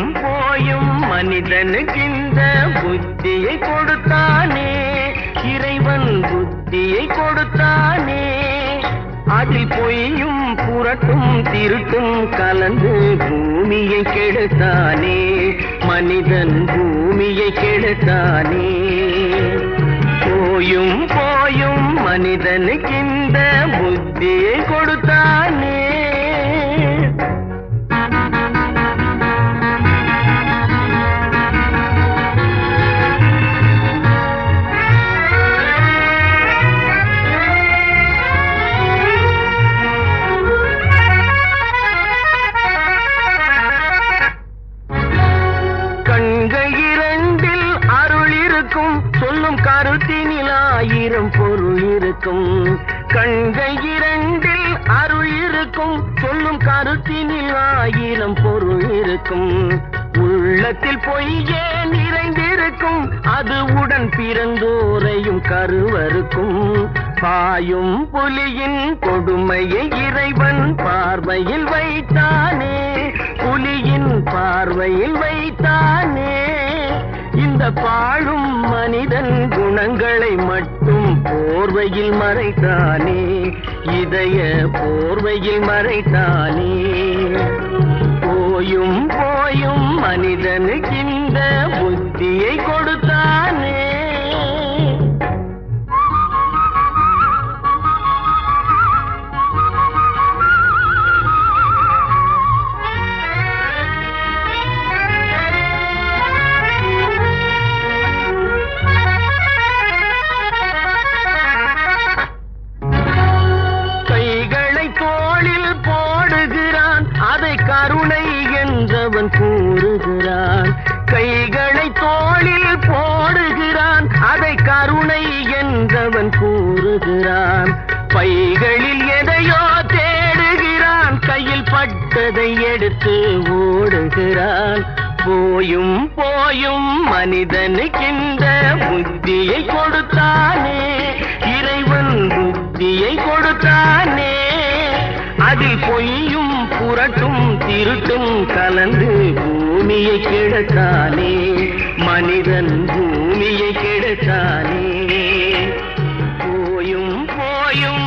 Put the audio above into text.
போயும் மனிதனுக்கு இந்த புத்தியை கொடுத்தானே இறைவன் புத்தியை கொடுத்தானே அதில் பொய்யும் புரட்டும் திருட்டும் கலந்து பூமியை கெடுத்தானே மனிதன் பூமியை கெடுத்தானே போயும் போயும் மனிதனுக்கு இந்த புத்தியை கொடுத்தானே கண்கள் இரண்டில் அருள் இருக்கும் சொல்லும் கருத்தினில் ஆயிரம் பொருள் இருக்கும் கண்கள் இரண்டில் அருள் இருக்கும் சொல்லும் கருத்தினில் ஆயிரம் பொருள் இருக்கும் உள்ளத்தில் பொய்யே நிறைந்திருக்கும் அது உடன் பிறந்தோரையும் கருவருக்கும் பாயும் புலியின் கொடுமையை இறைவன் பார்வையில் வைத்தானே புலியின் பார்வையில் வைத்தானே இந்த பாழும் மனிதன் குணங்களை மட்டும் போர்வையில் மறைத்தானே இதய போர்வையில் மறைத்தானே போயும் போயும் மனிதனுக்கு இந்த புத்தியை கொடுத்தானே கைகளை தோளில் போடுகிறான் அதை கருணை என்றவன் கூறுகிறான் கைகளை தோளில் போடுகிறான் அதை கருணை என்றவன் கூறுகிறான் பைகளில் எதையோ தேடுகிறான் கையில் பட்டதை எடுத்து ஓடுகிறான் போயும் போயும் மனிதனுக்கின்ற புத்தியை கொடுத்தானே இறைவன் புத்தியை கொடுத்தானே அதில் பொய்யும் புரட்டும் திருட்டும் கலந்து பூமியை கெடுத்தானே மனிதன் பூமியை கெடுத்தானே போயும் போயும்